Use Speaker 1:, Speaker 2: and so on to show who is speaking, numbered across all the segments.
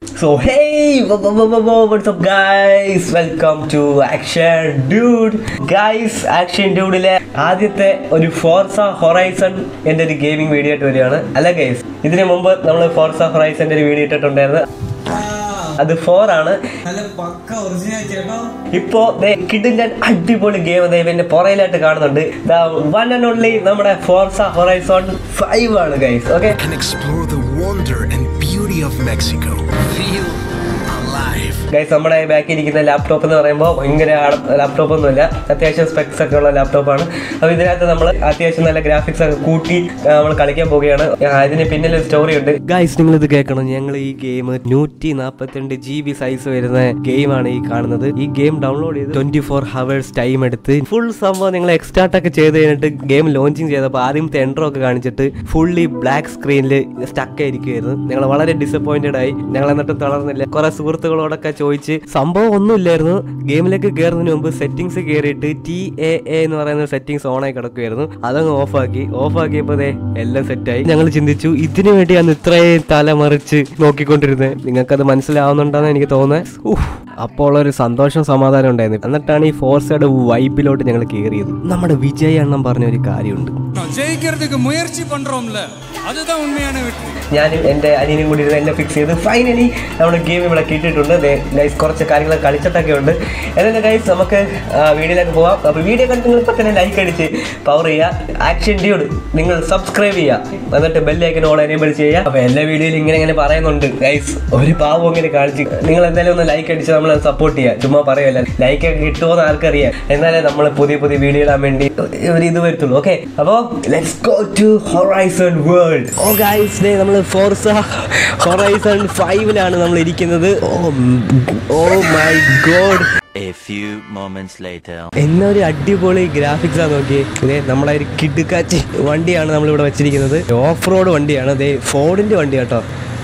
Speaker 1: So hey, wha- wha- wha- wha- wha- what's up guys? Welcome to Action Dude. Guys, Action Dudeലെ ആദ്യത്തെ ഒരു Forza horizon എന്റെ ഒരു gaming video ആയിട്ട് വരികയാണ് അല്ല ഗൈസ് ഇതിനു മുമ്പ് നമ്മൾ ഫോർസ ഹൊറൈസന്റെ ഒരു വീഡിയോ ഇട്ടിട്ടുണ്ടായിരുന്നു അത് ഫോർ ആണ്
Speaker 2: നല്ല പക്ക ഒറിജിനൽ ചേട്ടോ
Speaker 1: ഇപ്പോ കിഡിന്റെ അടിപൊളി ഗെയിം ദൈവന്റെ പുറയിലായിട്ട് കാണുന്നുണ്ട് വൺ ആൻഡ് ഓൺലി നമ്മുടെ ഫോർസ ഹൊറൈസോൺ ഫൈവ് ആണ് guys okay
Speaker 3: and explore the wonder and beauty of Mexico. Feel alive.
Speaker 1: Guys നമ്മുടെ ബാക്കിൽ ഇരിക്കുന്ന ലാപ്ടോപ്പ് എന്ന് പറയുമ്പോൾ ഭയങ്കര ലാപ്ടോപ്പ് ഒന്നുമില്ല അത്യാവശ്യം സ്പെക്സ് ഒക്കെ ഉള്ള ലാപ്ടോപ്പാണ് അപ്പോൾ ഇതിനകത്ത് നമ്മൾ അത്യാവശ്യം നല്ല ഗ്രാഫിക്സ് ഒക്കെ കൂട്ടി നമ്മൾ കളിക്കാൻ പോവുകയാണ് ആ, ഇതിന് പിന്നിൽ സ്റ്റോറി ഉണ്ട് ഗൈസ് നിങ്ങൾ ഇത് കേൾക്കണം ഞങ്ങൾ ഈ ഗെയിം നൂറ്റി നാൽപ്പത്തിരണ്ട് ജി ബി സൈസ് വരുന്ന ഗെയിമാണ് ഈ കാണുന്നത് ഈ ഗെയിം ഡൗൺലോഡ് ചെയ്ത് ട്വന്റി ഫോർ ഹവേഴ്സ് ടൈം എടുത്ത് ഫുൾ സംഭവം നിങ്ങൾ എക്സ്റ്റാർട്ട് ഒക്കെ ചെയ്ത് കഴിഞ്ഞിട്ട് ഗെയിം ലോഞ്ചിങ് ചെയ്തപ്പോൾ ആദ്യത്തെ എൻട്രോ ഒക്കെ കാണിച്ചിട്ട് ഫുള്ളി ബ്ലാക്ക് സ്ക്രീനിൽ സ്റ്റക്ക് ആയിരിക്കുമായിരുന്നു ഞങ്ങൾ വളരെ ഡിസപ്പോയിന്റഡ് ആയി ഞങ്ങൾ എന്നിട്ട് തളർന്നില്ല കുറെ സുഹൃത്തുക്കളോടൊക്കെ ചോദിച്ച് സംഭവം ഒന്നുമില്ലായിരുന്നു ഗെയിമിലേക്ക് കയറുന്നതിന് മുമ്പ് സെറ്റിംഗ്സ് കയറിയിട്ട് ടി എ എ എന്ന് പറയുന്ന സെറ്റിംഗ്സ് ഓൺ ആയി കിടക്കുമായിരുന്നു അതങ്ങ് ഓഫാക്കി ഓഫാക്കിയപ്പോൾ ദേ എല്ലാം സെറ്റായി ഞങ്ങൾ ചിന്തിച്ചു ഇതിനു വേണ്ടിയാണ് ഇത്രയും തലമറിച്ച് നോക്കിക്കൊണ്ടിരുന്നത് നിങ്ങൾക്കത് മനസ്സിലാവുന്നുണ്ടെന്ന് എനിക്ക് തോന്നുന്നത് ഉഫ്. അപ്പോൾ ഒരു സന്തോഷം സമാധാനം ഉണ്ടായിരുന്നു എന്നിട്ടാണ് ഈ ഫോർസയുടെ വൈബിലോട്ട് ഞങ്ങൾ കയറിയത് നമ്മുടെ വിജയ് അണ്ണം പറഞ്ഞ ഒരു കാര്യമുണ്ട്
Speaker 2: ஜெயிக்கிறதுக்கு முயற்சி பண்றோம்ல அதுதான் உண்மையான வெற்றி
Speaker 1: ഞാനും എൻ്റെ അനിയനും കൂടി ഇരുന്ന് എന്നെ ഫിക്സ് ചെയ്ത് ഫൈനലി നമ്മുടെ ഗെയിം ഇവിടെ കിട്ടിയിട്ടുണ്ട് ഗൈസ് കുറച്ച് കാര്യങ്ങൾ കളിച്ചിട്ടൊക്കെ ഉണ്ട് എന്നാലും ഗൈസ് നമുക്ക് വീഡിയോയിലേക്ക് പോവാം അപ്പോൾ വീഡിയോ കണ്ട് നിങ്ങൾ ഇപ്പം തന്നെ ലൈക്ക് അടിച്ച് പവർ ചെയ്യുക ആക്ഷൻ ഡ്യൂഡ് നിങ്ങൾ സബ്സ്ക്രൈബ് ചെയ്യുക എന്നിട്ട് ബെല്ലൈക്കൻ ഓൾ എനേബിൾ ചെയ്യുക അപ്പോൾ എല്ലാ വീഡിയോയിലും ഇങ്ങനെ ഇങ്ങനെ പറയുന്നുണ്ട് ഗൈസ് ഒരു പാവം ഇങ്ങനെ കാണിച്ച് നിങ്ങൾ എന്തായാലും ഒന്ന് ലൈക്ക് അടിച്ച് നമ്മളെ സപ്പോർട്ട് ചെയ്യുക ചുമ്മാ പറയുമല്ല ലൈക്ക് ഒക്കെ കിട്ടുമോ എന്ന് ആർക്കറിയാം എന്നാലേ നമ്മൾ പുതിയ പുതിയ വീഡിയോ ഇടാൻ വേണ്ടി ഒരു ഇത് വരുത്തുള്ളൂ ഓക്കെ അപ്പോൾ let's go to Horizon world oh guys ഡേ നമ്മൾ ഫോർസ ഹൊറൈസൺ ഫൈവിലാണ് നമ്മൾ ഇരിക്കുന്നത് oh oh my god
Speaker 4: A few moments later.
Speaker 1: എന്നാ ഒരു അടിപൊളി ഗ്രാഫിക്സ് ആ നോക്കിയേ ഇതേ നമ്മളെ ഒരു കിടുക്കാച്ചി വണ്ടിയാണ് നമ്മളിവിടെ വെച്ചിരിക്കുന്നത് ഓഫ് റോഡ് വണ്ടിയാണ് ഇതേ ഫോർഡിന്റെ വണ്ടി കേട്ടോ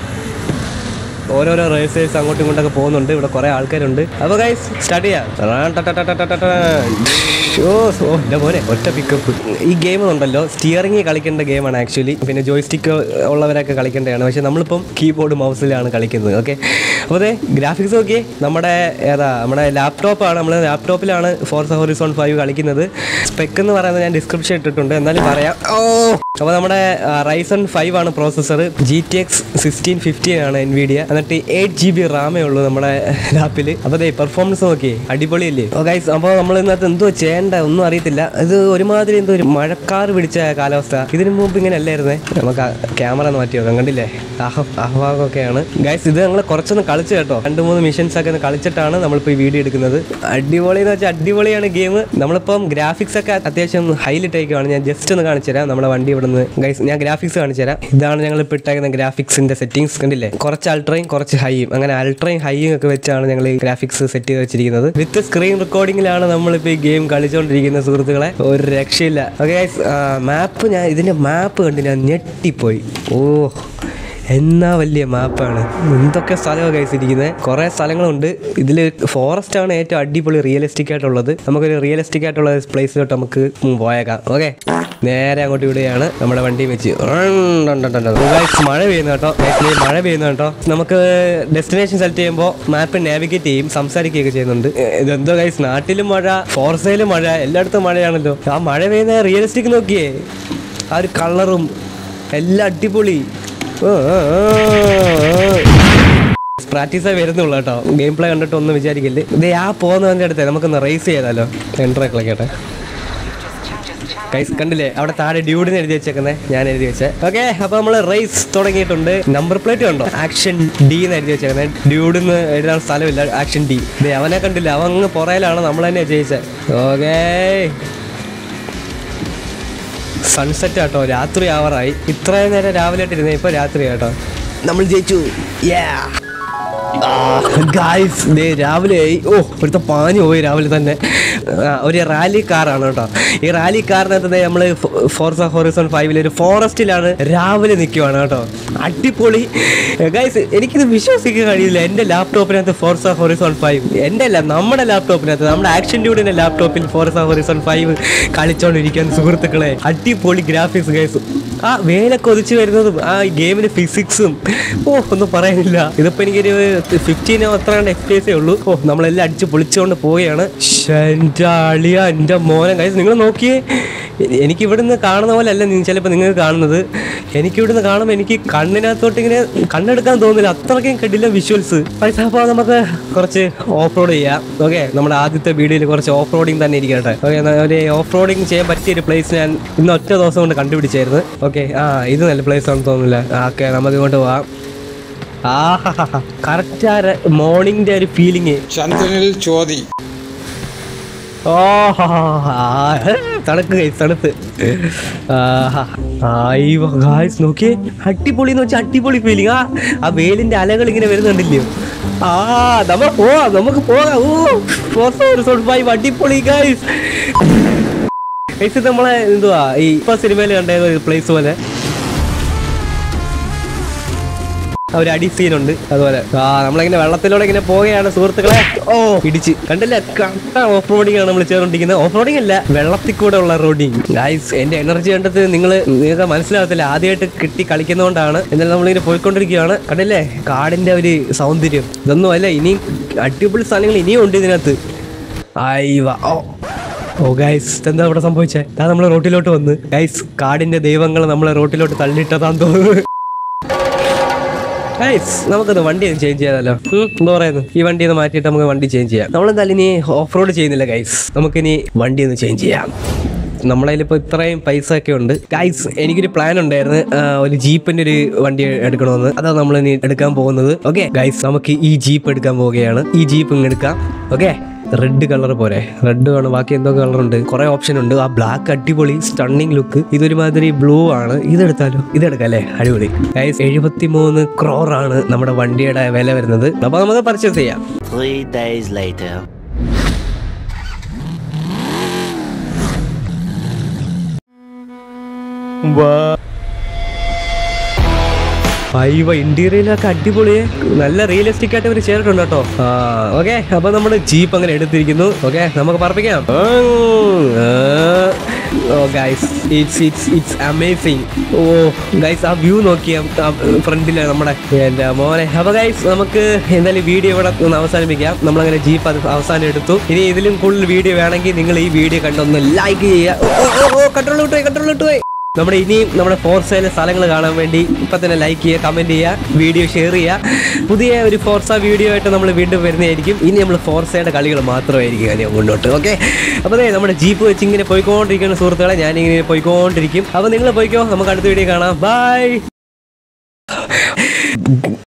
Speaker 1: ഓരോരോ റേസേഴ്സ് അങ്ങോട്ടും ഇങ്ങോട്ടൊക്കെ പോകുന്നുണ്ട് ഇവിടെ കുറെ ആൾക്കാരുണ്ട് അപ്പൊ ഗൈസ് സ്റ്റാർട്ട് ചെയ്യാം റാൻ ട ട ട ട ട ട ട. ഓ ഓ എൻ്റെ പോലെ ഒറ്റ പിക്കപ്പ് ഈ ഗെയിം ഉണ്ടല്ലോ സ്റ്റിയറിംഗ് കളിക്കേണ്ട ഗെയിമാണ് ആക്ച്വലി പിന്നെ ജോയ്സ്റ്റിക്ക് ഉള്ളവരൊക്കെ കളിക്കേണ്ടതാണ് പക്ഷെ നമ്മളിപ്പം കീബോർഡ് മൗസിലാണ് കളിക്കുന്നത് ഓക്കെ അപ്പോൾ അതെ ഗ്രാഫിക്സ് നോക്കിയേ നമ്മുടെ ഏതാ നമ്മുടെ ലാപ്ടോപ്പാണ് നമ്മൾ ലാപ്ടോപ്പിലാണ് ഫോർസ് ഹോറിസോൺ ഫൈവ് കളിക്കുന്നത് സ്പെക്ക് എന്ന് പറയുന്നത് ഞാൻ ഡിസ്ക്രിപ്ഷൻ ഇട്ടിട്ടുണ്ട് എന്നാലും പറയാം ഓ അപ്പോൾ നമ്മുടെ റൈസൺ ഫൈവ് ആണ് processor G T X sixteen fifteen ആണ് എൻ വീഡിയ എന്നിട്ട് എയ്റ്റ് ജി ബി റാമേ ഉള്ളൂ നമ്മുടെ ലാപ്പിൽ അപ്പോൾ അതെ പെർഫോമൻസ് നോക്കി അടിപൊളിയല്ലേ ഓ ഗൈസ് അപ്പോൾ നമ്മൾ ഇന്നത്തെ എന്തോ ചെയ്യേണ്ട ഒന്നും അറിയത്തില്ല ഇത് ഒരുമാതിരി എന്തോ ഒരു മഴക്കാർ പിടിച്ച കാലാവസ്ഥ ഇതിനു മുമ്പ് ഇങ്ങനെ അല്ലായിരുന്നേ നമുക്ക് ക്യാമറ ഒന്ന് മാറ്റി നോക്കാം കണ്ടില്ലേ ആഹ് ആഹ്വാഗമൊക്കെയാണ് ഗൈസ് ഇത് ഞങ്ങൾ കുറച്ചൊന്ന് കളിച്ചു കേട്ടോ രണ്ട് മൂന്ന് മിഷൻസ് ഒക്കെ ഒന്ന് കളിച്ചിട്ടാണ് നമ്മളിപ്പോൾ ഈ വീഡിയോ എടുക്കുന്നത് അടിപൊളി എന്ന് വെച്ചാൽ അടിപൊളിയാണ് ഗെയിം നമ്മളിപ്പം ഗ്രാഫിക്സ് ഒക്കെ അത്യാവശ്യം ഹൈലൈറ്റ് ഞാൻ ജസ്റ്റ് ഒന്ന് കാണിച്ചു തരാം നമ്മുടെ വണ്ടി ഇവിടെ നിന്ന് ഗൈസ് ഞാൻ ഗ്രാഫിക്സ് കാണിച്ചു തരാം ഇതാണ് ഞങ്ങൾ ഇപ്പോൾ ഇട്ടേക്കുന്ന ഗ്രാഫിക്സിന്റെ സെറ്റിംഗ്സ് കണ്ടില്ലേ കുറച്ച് അൾട്രയും കുറച്ച് ഹൈയും അങ്ങനെ അൾട്രയും ഹൈയും ഒക്കെ വെച്ചാണ് ഞങ്ങൾ ഈ ഗ്രാഫിക്സ് സെറ്റ് ചെയ്ത് വെച്ചിരിക്കുന്നത് വിത്ത് സ്ക്രീൻ റെക്കോർഡിംഗിലാണ് നമ്മളിപ്പോൾ ഈ ഗെയിം കളിച്ചുകൊണ്ടിരിക്കുന്ന സുഹൃത്തുക്കളെ ഒരു രക്ഷയില്ല ഓക്കെ ഗൈസ് മാപ്പ് ഞാൻ ഇതിന്റെ മാപ്പ് കണ്ട് ഞാൻ ഞെട്ടിപ്പോയി ഓ എന്നാ വലിയ മാപ്പാണ് എന്തൊക്കെ സ്ഥലമാണ് കഴിച്ചിരിക്കുന്നത് കുറേ സ്ഥലങ്ങളുണ്ട് ഇതിൽ ഫോറസ്റ്റ് ആണ് ഏറ്റവും അടിപൊളി റിയലിസ്റ്റിക് ആയിട്ടുള്ളത് നമുക്കൊരു റിയലിസ്റ്റിക് ആയിട്ടുള്ള പ്ലേസിലോട്ട് നമുക്ക് ഉം പോയേക്കാം ഓക്കെ നേരെ അങ്ങോട്ട് വിടുകയാണ് നമ്മുടെ വണ്ടി വെച്ച് Guys, മഴ പെയ്യുന്നു കേട്ടോ Guys, ദേ മഴ പെയ്യുന്നു കേട്ടോ നമുക്ക് ഡെസ്റ്റിനേഷൻ സെലക്ട് ചെയ്യുമ്പോൾ മാപ്പ് നാവിഗേറ്റ് ചെയ്യും സംസാരിക്കുകയൊക്കെ ചെയ്യുന്നുണ്ട് ഏ, ഇതെന്തോ ഗൈസ് നാട്ടിലും മഴ ഫോർസയിലും മഴ എല്ലായിടത്തും മഴയാണല്ലോ ആ മഴ പെയ്യുന്ന റിയലിസ്റ്റിക് നോക്കിയേ ആ ഒരു കളറും എല്ലാം അടിപൊളി പ്രാക്ടീസായി വരുന്നുള്ളൂ കേട്ടോ ഗെയിം പ്ലേ കണ്ടിട്ട് ഒന്നും വിചാരിക്കില്ല ഇത് ആ പോകുന്നവൻ്റെ അടുത്ത് നമുക്കൊന്ന് റേസ് ചെയ്താലോ എൻട്രി കളിക്കട്ടെ കൈസ് കണ്ടില്ലേ അവിടെ താഴെ ഡ്യൂഡിന് എഴുതി വെച്ചേക്കുന്നത് ഞാൻ എഴുതി വെച്ചേ ഓക്കെ അപ്പൊ നമ്മൾ റേസ് തുടങ്ങിയിട്ടുണ്ട് നമ്പർ പ്ലേറ്റ് കണ്ടോ ആക്ഷൻ ഡി എന്ന് എഴുതി വെച്ചേക്കുന്നത് ഡ്യൂഡിന്ന് എഴുതാൻ സ്ഥലമില്ല ആക്ഷൻ ഡി ദേ അവനെ കണ്ടില്ല അവൻ അങ്ങ് പുറയിലാണ് നമ്മൾ തന്നെ ജയിച്ചത് ഓക്കേ സൺസെറ്റ് ആട്ടോ രാത്രി ആവറായി ഇത്രയും നേരം രാവിലെ ആയിട്ടിരുന്നേ ഇപ്പൊ രാത്രി ആട്ടോ നമ്മൾ ജയിച്ചു ഗായ്സ് ദേ രാവിലെ ആയി ഓ ഇവിടുത്തെ പാഞ്ഞു പോയി രാവിലെ തന്നെ ആ, ഒരു റാലി കാറാണ് കേട്ടോ ഈ റാലി കാറിനകത്ത് നമ്മൾ ഫോർസ ഹോറിസോൺ ഫൈവിൽ ഒരു ഫോറസ്റ്റിലാണ് രാവിലെ നിൽക്കുവാണ് കേട്ടോ അടിപൊളി ഗൈസ് എനിക്കിത് വിശ്വസിക്കാൻ കഴിയില്ല എൻ്റെ ലാപ്ടോപ്പിനകത്ത് ഫോർസ ഹോറിസോൺ ഫൈവ് എൻ്റെ അല്ല നമ്മുടെ ലാപ്ടോപ്പിനകത്ത് നമ്മുടെ ആക്ഷൻ ഡ്യൂഡിൻ്റെ ലാപ്ടോപ്പിൽ ഫോർസ ഹോറിസോൺ ഫൈവ് കളിച്ചോണ്ടിരിക്കാൻ സുഹൃത്തുക്കളെ അടിപൊളി ഗ്രാഫിക്സ് ഗൈസ് ആ വേല കൊതിച്ച് വരുന്നതും ആ ഗെയിമിന്റെ ഫിസിക്സും ഓ ഒന്നും പറയാനില്ല ഇതിപ്പോ എനിക്കൊരു ഫിഫ്റ്റീനോ അത്ര എഫ് പി എസേ ഉള്ളൂ ഓ നമ്മളെല്ലാം അടിച്ച് പൊളിച്ചുകൊണ്ട് പോവുകയാണ് ശ്ശെ, എൻ്റെ അളിയ എൻ്റെ മോനെ കൈസ് നിങ്ങൾ നോക്കിയേ എ- എനിക്ക് ഇവിടുന്ന് കാണുന്ന പോലെ അല്ല ചിലപ്പോൾ നിങ്ങൾ കാണുന്നത് എനിക്ക് ഇവിടുന്ന് കാണുമ്പോൾ എനിക്ക് കണ്ണിനകത്തോട്ട് ഇങ്ങനെ കണ്ണെടുക്കാൻ തോന്നുന്നില്ല അത്രയ്ക്കും കണ്ടില്ല വിഷ്വൽസ് പൈസ അപ്പോൾ നമുക്ക് കുറച്ച് ഓഫ് റോഡ് ചെയ്യാം ഓക്കെ നമ്മുടെ ആദ്യത്തെ വീഡിയോയിൽ കുറച്ച് ഓഫ് റോഡിങ് തന്നെ ഇരിക്കട്ടെ ഓക്കെ ഒരു ഓഫ് റോഡിങ് ചെയ്യാൻ പറ്റിയ ഒരു പ്ലേസ് ഞാൻ ഇന്ന് ഒറ്റ ദിവസം കൊണ്ട് കണ്ടുപിടിച്ചായിരുന്നു ഓക്കെ ആ ഇത് നല്ല പ്ലേസ് ആണെന്ന് തോന്നുന്നില്ല ഓക്കെ നമുക്ക് ഇങ്ങോട്ട് പോവാം ആ കറക്റ്റ് ആ മോർണിംഗിന്റെ ഒരു ഫീലിംഗ്
Speaker 2: ചന്ദ്രനിൽ ചോതി
Speaker 1: ഓ തണുക്ക് guys, തണുത്ത് ഗായ്സ് നോക്കിയേ അടിപൊളി എന്ന് വെച്ചാൽ അടിപൊളി ഫീലിംഗ് ആ ആ വേലിന്റെ അലകൾ ഇങ്ങനെ വരുന്നുണ്ടല്ലോ ആ നമ്മ പോവാം നമുക്ക് പോകാം ഓ ഫോർ ഫൈവ് അടിപൊളി ഗായ്സ് ഇത് നമ്മളെ എന്തുവാ ഈ ഇപ്പൊ സിനിമയിൽ കണ്ട ഒരു പ്ലേസ് പോലെ ആ ഒരു അടി സീനുണ്ട് അതുപോലെ ആ നമ്മളിങ്ങനെ വെള്ളത്തിലൂടെ ഇങ്ങനെ പോവുകയാണ് സുഹൃത്തുക്കളെ ഓ ഇടിച്ച് കണ്ടില്ല കണ്ട ഓഫ് റോഡിംഗ് ആണ് നമ്മൾ ചെയ്തുകൊണ്ടിരിക്കുന്നത് ഓഫ് റോഡിംഗ് അല്ല വെള്ളത്തിൽ കൂടെ ഉള്ള റോഡിങ് ഗൈസ് എന്റെ എനർജി കണ്ടത് നിങ്ങൾ നിങ്ങൾക്ക് മനസ്സിലാവത്തില്ല ആദ്യമായിട്ട് കിട്ടി കളിക്കുന്നതുകൊണ്ടാണ് എന്നാലും നമ്മളിങ്ങനെ പോയിക്കൊണ്ടിരിക്കുകയാണ് കണ്ടില്ലേ കാടിന്റെ ഒരു സൗന്ദര്യം ഇതൊന്നും അല്ല ഇനി അടിപൊളി സാധനങ്ങൾ ഇനിയും ഉണ്ട് ഇതിനകത്ത് അയ്യ ഓ ഓ ഗൈസ് എന്താ ഇവിടെ സംഭവിച്ചേ അതാ നമ്മൾ റോട്ടിലോട്ട് വന്ന് ഗൈസ് കാടിന്റെ ദൈവങ്ങൾ നമ്മളെ റോട്ടിലോട്ട് തള്ളിയിട്ടതാന്ന് തോന്നുന്നു ഗൈസ് നമുക്കത് വണ്ടി ഒന്ന് ചേഞ്ച് ചെയ്യാമല്ലോ എന്താ പറയുന്നത് ഈ വണ്ടി ഒന്ന് മാറ്റിയിട്ട് നമുക്ക് വണ്ടി ചേഞ്ച് ചെയ്യാം നമ്മളെന്തായാലും ഇനി ഓഫ് റോഡ് ചെയ്യുന്നില്ല ഗൈസ് നമുക്കിനി വണ്ടി ഒന്ന് ചേഞ്ച് ചെയ്യാം നമ്മളതിലിപ്പോൾ ഇത്രയും പൈസ ഒക്കെ ഉണ്ട് ഗൈസ് എനിക്കൊരു പ്ലാൻ ഉണ്ടായിരുന്നു ആ, ഒരു ജീപ്പിന്റെ ഒരു വണ്ടി എടുക്കണമെന്ന് അതാണ് നമ്മൾ ഇനി എടുക്കാൻ പോകുന്നത് ഓക്കെ ഗൈസ് നമുക്ക് ഈ ജീപ്പ് എടുക്കാൻ പോവുകയാണ് ഈ ജീപ്പ് ഇങ്ങ് എടുക്കാം ഓക്കെ റെഡ് കളർ പോരെ റെഡ് ആണ് ബാക്കി എന്തോ കളർ ഉണ്ട് കുറെ ഓപ്ഷൻ ഉണ്ട് ആ ബ്ലാക്ക് അടിപൊളി സ്റ്റണ്ണിങ് ലുക്ക് ഇതൊരുമാതിരി ബ്ലൂ ആണ് ഇതെടുത്താലോ ഇതെടുക്കാം അല്ലേ അടിപൊളി ഗൈസ് എഴുപത്തി മൂന്ന് ക്രോറാണ് നമ്മുടെ വണ്ടിയുടെ വില വരുന്നത് അപ്പൊ നമുക്ക് പർച്ചേസ് ചെയ്യാം
Speaker 4: Three days later.
Speaker 1: അയ്യോ ഇന്റീരിയലൊക്കെ അടിപൊളിയെ നല്ല റിയലിസ്റ്റിക് ആയിട്ട് ഇവർ ചെയ്തിട്ടുണ്ട് കേട്ടോ ആ ഓക്കെ അപ്പൊ നമ്മുടെ ജീപ്പ് അങ്ങനെ എടുത്തിരിക്കുന്നു ഓക്കെ നമുക്ക് പറപ്പിക്കാം oh guys it's it's it's amazing oh guys ആ വ്യൂ നോക്കിയ ഫ്രണ്ടില് നമ്മുടെ എന്റെ മോനെ അപ്പൊ ഗൈസ് നമുക്ക് എന്തായാലും വീഡിയോ ഇവിടെ ഒന്ന് അവസാനിപ്പിക്കാം നമ്മളങ്ങനെ ജീപ്പ് അത് അവസാനം എടുത്തു ഇനി ഇതിലും കൂടുതൽ വീഡിയോ വേണമെങ്കിൽ നിങ്ങൾ ഈ വീഡിയോ കണ്ടൊന്ന് ലൈക്ക് ചെയ്യുക കൺട്രോൾ വിട്ടുപോയി കൺട്രോൾ വിട്ടുപോയി നമ്മുടെ ഇനിയും നമ്മുടെ ഫോർസയിലെ സ്ഥലങ്ങൾ കാണാൻ വേണ്ടി ഇപ്പൊ തന്നെ ലൈക്ക് ചെയ്യുക കമന്റ് ചെയ്യുക വീഡിയോ ഷെയർ ചെയ്യുക പുതിയ ഒരു ഫോർസ വീഡിയോ ആയിട്ട് നമ്മൾ വീണ്ടും വരുന്നതായിരിക്കും ഇനി നമ്മൾ ഫോർസയുടെ കളികൾ മാത്രമായിരിക്കും ഇനി മുന്നോട്ട് ഓക്കെ അപ്പോൾ അതെ നമ്മുടെ ജീപ്പ് വെച്ച് ഇങ്ങനെ പോയിക്കൊണ്ടിരിക്കുന്ന സുഹൃത്തുക്കളെ ഞാനിങ്ങനെ പോയിക്കൊണ്ടിരിക്കും അപ്പോൾ നിങ്ങൾ പോയിക്കോ നമുക്ക് അടുത്ത വീഡിയോ കാണാം ബൈ